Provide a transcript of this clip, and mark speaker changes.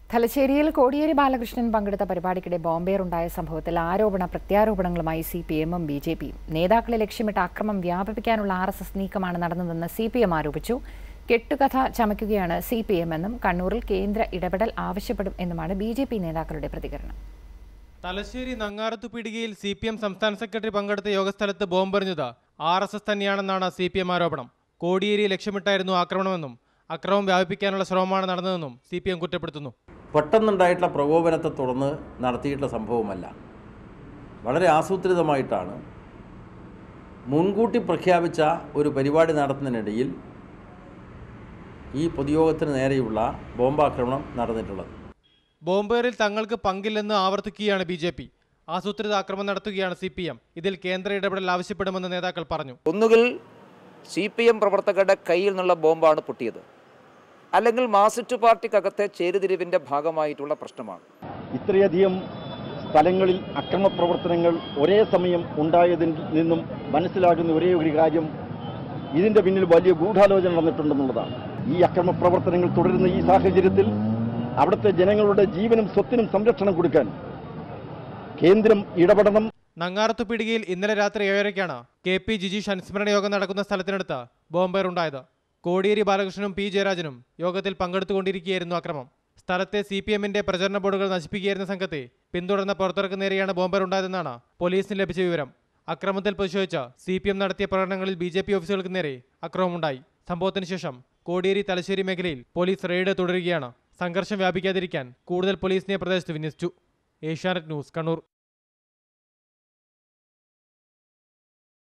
Speaker 1: തലശ്ശേരിയിൽ കോടിയേരി ബാലകൃഷ്ണൻ പങ്കെടുത്ത പരിപാടിക്കിടെ ബോംബേറുണ്ടായ സംഭവത്തിൽ ആരോപണ പ്രത്യാരോപണങ്ങളുമായി സി പി എമ്മും ബി ജെ പിയും നേതാക്കളെ ലക്ഷ്യമിട്ട് അക്രമം വ്യാപിപ്പിക്കാനുള്ള ആർ എസ് എസ് നീക്കമാണ് നടന്നതെന്ന് സി പി എം ആരോപിച്ചു കെട്ടുകഥ ചമയ്ക്കുകയാണ് സി പി എം എന്നും കണ്ണൂരിൽ കേന്ദ്ര ഇടപെടൽ ആവശ്യപ്പെടും എന്നുമാണ് ബി ജെ പി നേതാക്കളുടെ പ്രതികരണം
Speaker 2: തലശ്ശേരി നങ്ങാരത്തു പീടികയിൽ സി പി എം സംസ്ഥാന സെക്രട്ടറി പങ്കെടുത്ത യോഗസ്ഥലത്ത് ബോംബെറിഞ്ഞത് ആർ എസ് എസ് തന്നെയാണെന്നാണ് സി പി എം ആരോപണം കോടിയേരി ലക്ഷ്യമിട്ടായിരുന്നു ആക്രമണമെന്നും അക്രമം വ്യാപിപ്പിക്കാനുള്ള ശ്രമമാണ് നടന്നതെന്നും സി പി എം കുറ്റപ്പെടുത്തുന്നു
Speaker 3: പെട്ടെന്നുണ്ടായിട്ടുള്ള പ്രകോപനത്തെ തുടർന്ന് നടത്തിയിട്ടുള്ള സംഭവമല്ല വളരെ ആസൂത്രിതമായിട്ടാണ് മുൻകൂട്ടി പ്രഖ്യാപിച്ച ഒരു പരിപാടി നടത്തുന്നതിനിടയിൽ ഈ പൊതുയോഗത്തിന് നേരെയുള്ള ബോംബാക്രമണം നടന്നിട്ടുള്ളത്
Speaker 2: ബോംബേറിൽ തങ്ങൾക്ക് പങ്കില്ലെന്ന് ആവർത്തിക്കുകയാണ് ബി ജെ പി ആസൂത്രിത ആക്രമണം നടത്തുകയാണ് സി പി എം ഇതിൽ കേന്ദ്ര ഇടപെടൽ ആവശ്യപ്പെടുമെന്ന് നേതാക്കൾ പറഞ്ഞു
Speaker 4: ഒന്നുകിൽ സി പി എം പ്രവർത്തകരുടെ കയ്യിൽ നിന്നുള്ള ബോംബാണ് പൊട്ടിയത് അല്ലെങ്കിൽ മാസിറ്റു പാർട്ടിക്കകത്തെ ചേരുതിരിവിൻ്റെ ഭാഗമായിട്ടുള്ള പ്രശ്നമാണ്
Speaker 5: ഇത്രയധികം സ്ഥലങ്ങളിൽ അക്രമപ്രവർത്തനങ്ങൾ ഒരേ സമയം ഉണ്ടായതിൽ നിന്നും മനസ്സിലാകുന്ന ഒരേ ഒരു കാര്യം ഇതിന്റെ പിന്നിൽ വലിയ ഗൂഢാലോചന നടന്നിട്ടുണ്ടെന്നുള്ളതാണ് ഈ അക്രമപ്രവർത്തനങ്ങൾ തുടരുന്ന ഈ സാഹചര്യത്തിൽ അവിടുത്തെ ജനങ്ങളുടെ ജീവനും സ്വത്തിനും സംരക്ഷണം കൊടുക്കാൻ കേന്ദ്രം ഇടപെടണം
Speaker 2: നങ്ങാരത്തു പീടികയിൽ ഇന്നലെ രാത്രി ഏഴരയ്ക്കാണ് കെ പി ജിജീഷ് അനുസ്മരണ യോഗം നടക്കുന്ന സ്ഥലത്തിനടുത്ത് ബോംബേറുണ്ടായത് കോടിയേരി ബാലകൃഷ്ണനും പി ജയരാജനും യോഗത്തിൽ പങ്കെടുത്തുകൊണ്ടിരിക്കുകയായിരുന്നു അക്രമം സ്ഥലത്തെ സി പി എമ്മിന്റെ പ്രചരണ ബോർഡുകൾ നശിപ്പിക്കുകയായിരുന്ന സംഘത്തെ പിന്തുടർന്ന പ്രവർത്തകർക്ക് നേരെയാണ് ബോംബേറുണ്ടായതെന്നാണ് പോലീസിന് ലഭിച്ച വിവരം അക്രമത്തിൽ പ്രതിഷേധിച്ച് സി പി എം നടത്തിയ പ്രകടനങ്ങളിൽ ബി ജെ പി ഓഫീസുകൾക്ക് നേരെ അക്രമമുണ്ടായി സംഭവത്തിന് ശേഷം കോടിയേരി തലശ്ശേരി മേഖലയിൽ പോലീസ് റെയ്ഡ് തുടരുകയാണ് സംഘർഷം വ്യാപിക്കാതിരിക്കാൻ കൂടുതൽ പോലീസിനെ പ്രദേശത്ത് വിന്യസിച്ചു ഏഷ്യാനെറ്റ് ന്യൂസ് കണ്ണൂർ